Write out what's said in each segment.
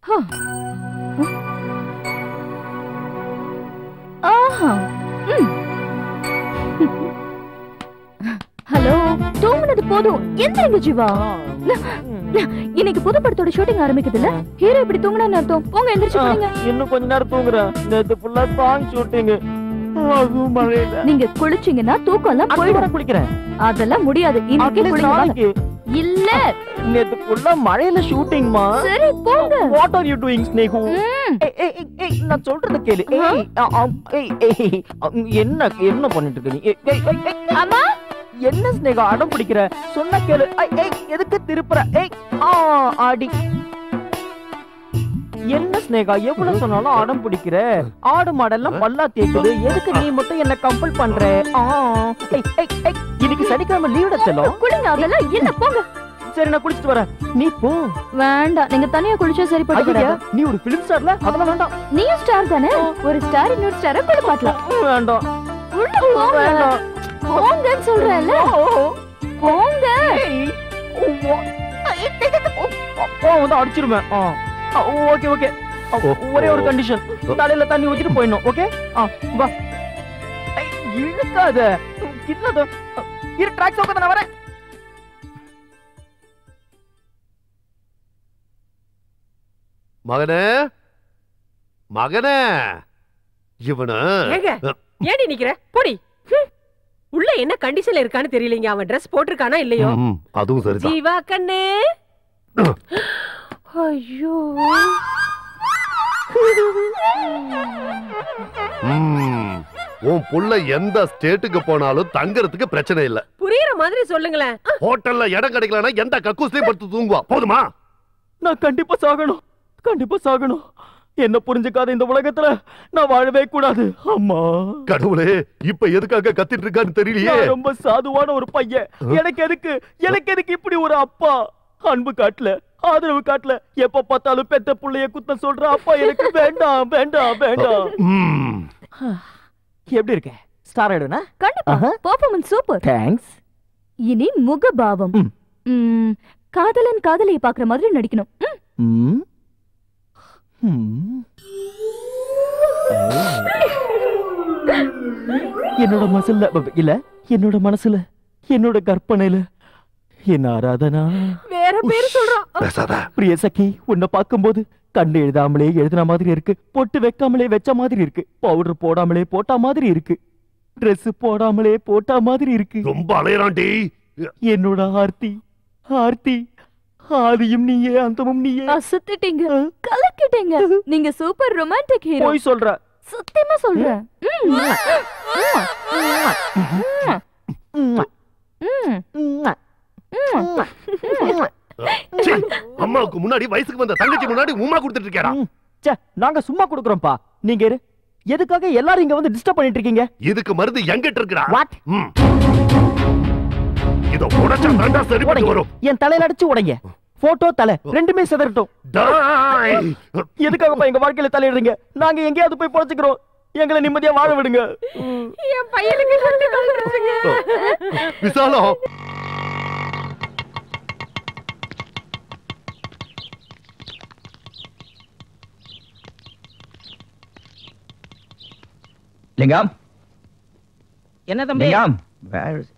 ஹ. ஆஹா ம். ஹலோ தூங்குனது போதும் எந்திரிங்க ஜீவா இன்னைக்கு புது படத்தோட ஷூட்டிங் ஆரம்பிக்குது இல்ல ஹீரோ இப்படி தூங்குனேன்னு அர்த்தம் போங்க எந்திரிச்சு போறீங்க இன்னும் கொஞ்ச நேரம் தூங்குறேன் நேத்து ஃபுல்லா சாங் ஷூட்டிங் அதுவும் மழையில நீங்க குளிச்சீங்கன்னா தூக்கம் எல்லாம் அடுத்த போயிடும் வாரம் குளிக்கிறேன் அதெல்லாம் முடியாது இன்னைக்கு At least குளிங்க வாங்க. நாளைக்கு. இல்ல நேத்து ஃபுல்லா மழையில ஷூட்டிங்மா சரி போங்க வாட் ஆர் யூ டூயிங் ஸ்னேகு ம். ஏய், ஏய், ஏய், ஏய், நான் சொல்றத கேளு ஏய், ஆ, ஆம், ஏய், ஏய், அம், என்ன என்ன பண்ணிட்டு இருக்க நீ ஏய், ஏய், ஏய், ஏய், அம்மா என்ன ஸ்னேகா அடம் பிடிக்கிற சொன்னா கேளு ஐ, ஏய் எதுக்கு திருப்புற ஏய் ஆ ஆடி என்ன ஸ்னேகா எவ்வளவு சொன்னாலும் அடம் பிடிக்கிற ஆடு மாடெல்லாம் பல்லா தேக்குது எதுக்கு நீ மட்டும் என்ன கம்பல் பண்ற ஆ ஏய், ஏய், ஏய், இன்னைக்கு சனிக்கிழமை லீவ் செல்லும் குளிங்க அதெல்லாம் இல்ல போங்க சரி நான் குளிச்சிட்டு வரேன் நீ போ வேண்டாம் நீங்க தனியா குளிச்சா சரிப்பட்டு ஐயா, வராது நீ ஒரு பிலிம் ஸ்டார்ல அதெல்லாம் வேண்டாம் நீயும் ஸ்டார் தானே ஒரு ஸ்டார் இன்னொரு ஸ்டார குளிப்பாட்டலாம் வேண்டாம் உள்ள போங்க வேண்டாம் போங்கன்னு சொல்றேன்ல போங்க ஏய், ஓ- ஓ, வந்து அடிச்சிருவேன் ஆ ஓகே ஓகே ஒரே ஒரு கண்டிஷன் தலையில தண்ணி ஊத்திட்டு போயிடணும் ஓகே ஆ வா ஐ, இழுக்காத கில்லாத இரு ட்ராக் சோக்க நான் வரேன் மகனே மகனே இவன ஏங்க ஏடி நிக்கிற போடி ஹம். உள்ள என்ன கண்டிஷன்ல இருக்கான்னு தெரியலங்க அவன் Dress போட்டிருக்கானா இல்லையோ ம், அதுவும் சரிதான் ஜீவா கண்ணு ஐயோ ம், உன் புள்ள எந்த ஸ்டேட்டுக்கு போனாலும் தங்கறதுக்கு பிரச்சனை இல்ல புரியுற மாதிரி சொல்லுங்களேன் ஹோட்டல்ல இடம் கிடைக்கலனா எந்த கக்கூஸ்லயும் படுத்து தூங்குவா போதுமா நான் கண்டிப்பா சாகணும் கண்டிப்பா சாகணும் என்ன புரிஞ்சுக்காத இந்த உலகத்துல நான் வாழவே கூடாது அம்மா கடவுளே இப்ப எதுக்காக கத்திட்டு இருக்கான்னு தெரியலையே நான் ரொம்ப சாதுவான ஒரு பையன் எனக்கு எதுக்கு எனக்கு எதுக்கு இப்படி ஒரு அப்பா அன்பு காட்டல ஆதரவு காட்டல எப்ப பார்த்தாலும் பெத்த புள்ளைய குத்த சொல்ற அப்பா எனக்கு வேண்டாம் வேண்டாம் வேண்டாம் ம், எப்படி இருக்க ஸ்டார் ஆயிடுனா கண்டிப்பா ஆஹா. பெர்ஃபார்மன்ஸ் சூப்பர் தேங்க்ஸ் இனி முகபாவம் ம். ம், காதலன் காதலியை பாக்குற மாதிரி நடிக்கணும் ம். ம். ம். என்னோட மனசுல இல்ல என்னோட மனசுல என்னோட கற்பனையில என்ன ஆராதனா வேற பேரு சொல்றான் பேசாத பிரிய சகி உன்னை பார்க்கும்போது கண்ணு எழுதாமலே எழுதின மாதிரி இருக்கு பொட்டு வைக்காமலே வச்ச மாதிரி இருக்கு பவுடர் போடாமலே போட்ட மாதிரி இருக்கு Dress போடாமலே போட்ட மாதிரி இருக்கு ரொம்ப அலையறான்டி என்னோட ஆர்த்தி ஆர்த்தி ஆதியும் நீயே அந்தமும் நீயே அசத்திட்டீங்க கலக்கிட்டீங்க நீங்க சூப்பர் ரொமான்டிக் ஹீரோ போய் சொல்ற சத்தியமா சொல்றேன் ம். ம். ம். சீ, அம்மாவுக்கு முன்னாடி வயசுக்கு வந்த தங்கச்சி முன்னாடி உமா கொடுத்துட்டு இருக்கேடா ம். ச்சே நாங்க சும்மா கொடுக்குறோம்ப்பா நீங்க இரு எதுக்காக எல்லாரும் இங்க வந்து டிஸ்டர்ப் பண்ணிட்டு இருக்கீங்க இதுக்கு மருந்து எங்கிட்ட இருக்குடா வாட் ம். இத உடைச்சா தாண்டா சரிப்பட்டு உடைங்க வரும் என் தலையில அடிச்சு உடைங்க போட்டோ தலை ரெண்டுமே சிதறட்டும் டாய். எதுக்காகப்பா எங்க வாழ்க்கையில தலையிடுறீங்க நாங்க எங்கேயாவது போய் பொழைச்சுக்கிறோம் எங்களை நிம்மதியா வாழ விடுங்க என் பையனுக்கு கண்டு கலந்துருச்சுங்க விசாலம் லிங்கம் என்ன தம்பி லிங்கம் where is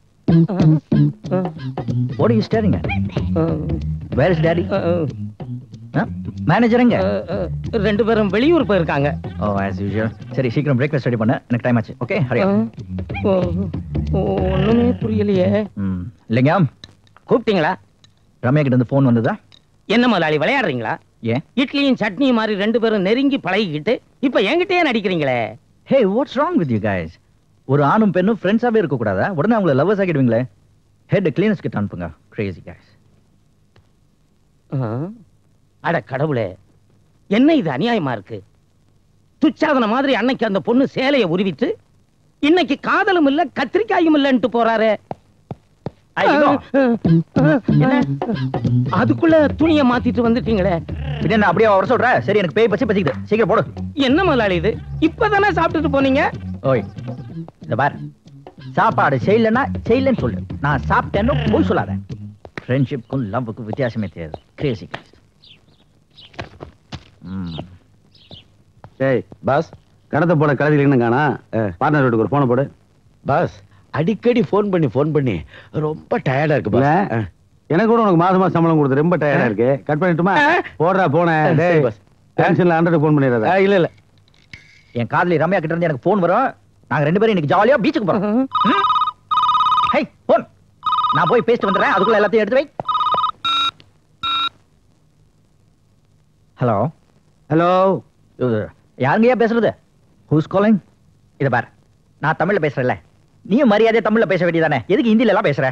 what are you staring at where is daddy manager எங்க ரெண்டு பேரும் வெளியூர் போயிருக்காங்க ஓ as usual சரி சீக்கிரம் பிரேக்ஃபாஸ்ட் ரெடி பண்ண எனக்கு டைம் ஆச்சு ஓகே ஹரி ஒண்ணுமே புரியலையே ம் லிங்கம் கூப்பிட்டீங்களா ரம்யா கிட்ட இருந்து ஃபோன் வந்ததா என்ன முதலாளி விளையாடுறீங்களா ஏன் இட்லியும் சட்னியும் மாதிரி ரெண்டு பேரும் நெருங்கி பழகிக்கிட்டு இப்ப என்கிட்டயே நடிக்கிறீங்களே hey what's wrong with you guys ஒரு ஆணும் பெண்ணும் ஃப்ரெண்ட்ஸாவே இருக்க கூடாதா உடனே அவங்கள லவ்வர்ஸ் ஆக்கிடுவீங்களே ஹெட் கிளீனர்ஸ் கிட்ட அனுப்புங்க கிரேசி guys ஆ? அட கடவுளே என்ன இது அநியாயமா இருக்கு துச்சாதன மாதிரி அன்னைக்கு அந்த பொண்ணு சேலைய உருவிட்டு இன்னைக்கு காதலும் இல்ல கத்திரிக்காயும் இல்லன்ட்டு போறாரே ஐயோ என்ன அதுக்குள்ள துணிய மாத்திட்டு வந்துட்டீங்களே பின்ன நான் அப்படியே வர சொல்ற சரி எனக்கு பேய் பச்சி பச்சிக்குது சீக்கிரம் போடு என்ன முதலாளி இது இப்பதானே சாப்பிட்டுட்டு போனீங்க ஓய் இந்த பார் சாப்பாடு செய்யலன்னா செய்யலன்னு சொல்லு நான் சாப்பிட்டேன்னு போய் சொல்லாத ஃப்ரெண்ட்ஷிப்க்கும் லவ்வுக்கும் வித்தியாசமே தெரியாது கிரேசி டேய் பாஸ் கடத்த போட கழுதிலிங்கன்னு காணா பார்ட்னர் வீட்டுக்கு ஒரு போனை போடு பாஸ் அடிக்கடி ஃபோன் பண்ணி ஃபோன் பண்ணி ரொம்ப டயர்டா இருக்கு இல்ல பாஸ் எனக்கு கூட உனக்கு மாசமா சம்பளம் கொடுத்து ரொம்ப டயர்டா இருக்கு கட் பண்ணிட்டுமா போடுறா போனேன் சரி, டேய் boss. டென்ஷன்ல ஹண்ட்ரட் ஃபோன் பண்ணிடுறா ஆ, இல்ல இல்ல என் காதலி ரம்யா கிட்ட இருந்து எனக்கு போன் வரும் நாங்க ரெண்டு பேரும் இன்னைக்கு ஜாலியா பீச்சுக்கு போறோம் ம்? ஹை போன் நான் போய் பேசிட்டு வந்துடுறேன் அதுக்குள்ள எல்லாத்தையும் எடுத்து வை ஹலோ ஹலோ யாருங்கய்யா பேசுறது ஹூஸ் காலிங் இத பார் நான் தமிழ்ல பேசுறேன்ல நீயும் மரியாதை தமிழ்ல பேச வேண்டியதானே எதுக்கு ஹிந்தில எல்லாம் பேசுற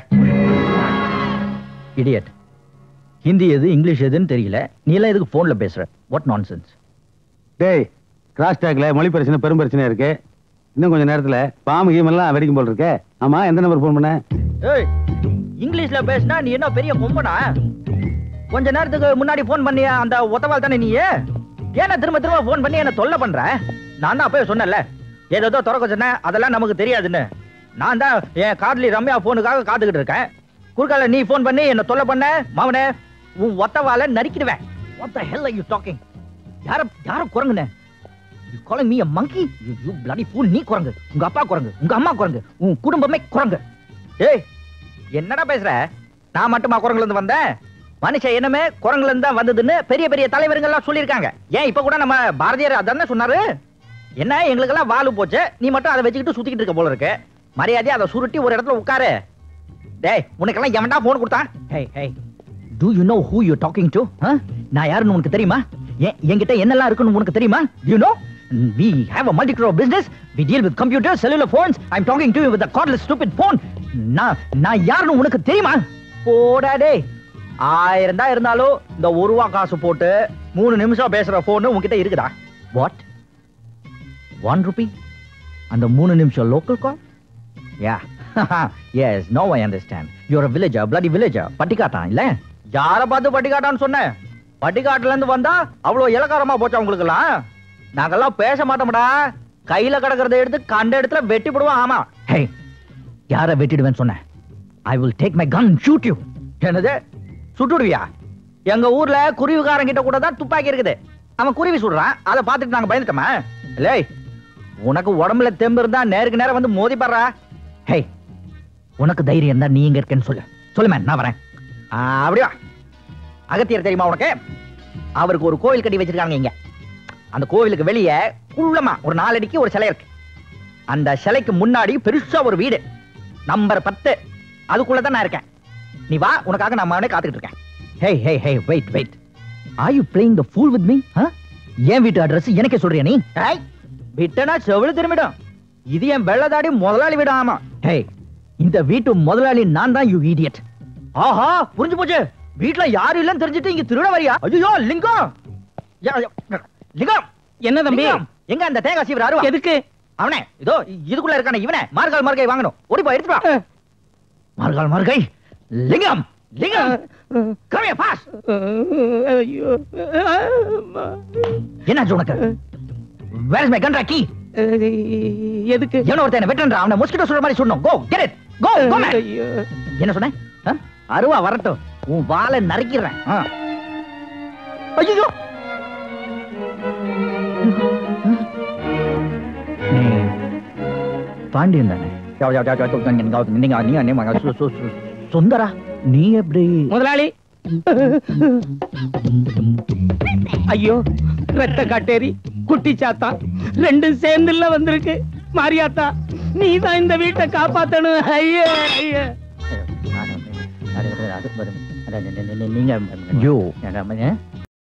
இடியட் ஹிந்தி எது இங்கிலீஷ் எதுன்னு தெரியல நீ எல்லாம் எதுக்கு போன்ல பேசுற வாட் நான்சென்ஸ் டேய் கிராஸ் டாக்ல மொழி பிரச்சனை பெரும் பிரச்சனை இருக்கு இன்னும் கொஞ்ச நேரத்துல பாம்பு கீமெல்லாம் வெடிக்கும் போல் இருக்கே ஆமா எந்த நம்பர் ஃபோன் பண்ண ஏய் இங்கிலீஷ்ல பேசினா நீ என்ன பெரிய கொம்பனா கொஞ்ச நேரத்துக்கு முன்னாடி ஃபோன் பண்ணிய அந்த ஒத்தவால் தானே நீ ஏன்னா திரும்ப திரும்ப ஃபோன் பண்ணி என்ன தொல்லை பண்ற நான் தான் அப்பவே சொன்னேன்ல ஏதோ திறக்க சொன்னேன் அதெல்லாம் நமக்கு தெரியாதுன்னு நான் தான் என் காதலி ரம்யா போனுக்காக காத்துக்கிட்டு இருக்கேன் குறுக்கால நீ ஃபோன் பண்ணி என்ன தொல்லை பண்ண மாவனே உன் ஒத்தவால நறுக்கிடுவேன் what the hell are you talking யார யார குரங்குனே you calling me a monkey you you bloody fool நீ குரங்கு உங்க அப்பா குரங்கு உங்க அம்மா குரங்கு உன் குடும்பமே குரங்கு ஏய் என்னடா பேசுற நான் மட்டுமா குரங்குல இருந்து வந்தேன் மனுஷன் என்னமே குரங்குல இருந்து தான் வந்ததுன்னு பெரிய பெரிய தலைவருங்க எல்லாம் சொல்லியிருக்காங்க ஏன் இப்ப கூட நம்ம பாரதியார் அதானே சொன்னாரு என்ன எங்களுக்கெல்லாம் வாலு போச்சு நீ மட்டும் அதை வச்சுக்கிட்டு சுத்திக்கிட்டு இருக்க போல இருக்கு மரியாதையா அதை சுருட்டி ஒரு இடத்துல உட்காரு டேய் உனக்கெல்லாம் எவன்டா போன் கொடுத்தான் hey hey do you know who you talking to நான் யாருன்னு உனக்கு தெரியுமா என்- என்கிட்ட என்னெல்லாம் இருக்குன்னு உனக்கு தெரியுமா you know we have a multi-crore business we deal with computers cellular phones i'm talking to you with a cordless stupid phone நான் நான் யாருன்னு உனக்கு தெரியுமா போடா டேய் ஆயிரம் தான் இருந்தாலும் இந்த ஒரு ரூபா காசு போட்டு மூணு நிமிஷம் பேசுற போன் உன்கிட்ட இருக்குதா வாட் ஒன் ருபி அந்த மூணு நிமிஷம் local call ya yes no I understand your a வில்லேஜா பிளடி வில்லேஜா பட்டிக்காட்டான் இல்ல யார பார்த்து பட்டிக்காட்டான்னு சொன்னேன் பட்டிக்காட்டுல இருந்து வந்தா அவ்வளவு இலக்காரமா போச்சா உங்களுக்கு எல்லாம் நாங்கெல்லாம் பேச மாட்டோம்டா கையில கிடக்கிறத எடுத்து கண்ட இடத்துல வெட்டி போடுவோம் ஆமா ஹே யார வெட்டிடுவேன்னு சொன்னேன் I will take my gun shoot you என்னது சுட்டுடுவியா எங்க ஊர்ல குருவிக்காரன் கிட்ட கூட தான் துப்பாக்கி இருக்குது அவன் குருவி சுடுறான் அதை பார்த்துட்டு நாங்க பயந்துட்டோமா இல்லை உனக்கு உடம்புல தெம்பு இருந்தா நேருக்கு நேரம் வந்து மோதி பாடுறா ஹே உனக்கு தைரியம் இருந்தா நீ இங்க இருக்கேன்னு சொல்லு சொல்லுமே நான் வரேன் ஆ, அப்படியா அகத்தியர் தெரியுமா உனக்கு அவருக்கு ஒரு கோவில் கட்டி வச்சிருக்காங்க இங்க அந்த கோவிலுக்கு வெளியே குள்ளமா ஒரு நாலடிக்கு ஒரு சிலை இருக்கு அந்த சிலைக்கு முன்னாடி பெருசா ஒரு வீடு நம்பர் பத்து அதுக்குள்ளதான் நான் இருக்கேன் நீ வா உனக்காக நான் மகனே காத்துக்கிட்டு இருக்கேன் hey hey hey wait wait are you playing the fool with me என் வீட்டு அட்ரஸ் எனக்கே சொல்றியா நீ ஹேய் விட்டனா செவிழு திரும்பிடும் இது என் வெள்ளதாடி முதலாளி வீடு ஆமா ஹே இந்த வீட்டு முதலாளி நான் தான் யூ இடியட் ஆஹா புரிஞ்சு போச்சு வீட்ல யாரும் இல்லைன்னு தெரிஞ்சுட்டு இங்க திருட வரியா ஐயோ லிங்கம் யா, யா, லிங்கம் என்ன தம்பி லிங்கம், எங்க அந்த தேங்காய் சீவர் அருவா எதுக்கு அவனே இதோ இதுக்குள்ள இருக்கானே இவனே மார்கால் மார்கை வாங்கணும் ஓடி போய் எடுத்து வா மார்கால் மார்கை லிங்கம் லிங்கம் come here fast ஐயோ என்னாச்சு உனக்கு where is my gun Rocky எதுக்கு எவனோ ஒருத்தன் வெட்டன்றா அவனை மொஸ்கிட்டோ சொல்ற மாதிரி சொன்னோம் கோ கெட் இட் கோ கோ ஐயோ என்ன சொன்ன ஆ? அருவா வரட்டும் உன் வாளை நறுக்கிறேன் ஆ. ஐயோ நீ பாண்டியன் தானே யா, யா, யா, யா, நீங்க நீங்க நீங்க நீங்க சு- சு- சு- சுந்தரா நீ எப்படி முதலாளி ஐயோ ரத்த காட்டேரி குட்டி சாத்தா ரெண்டும் சேர்ந்துல வந்திருக்கு மாரியாத்தா நீ தான் இந்த வீட்டை காப்பாத்தணும் ஐயா ஐயா நீங்க யோ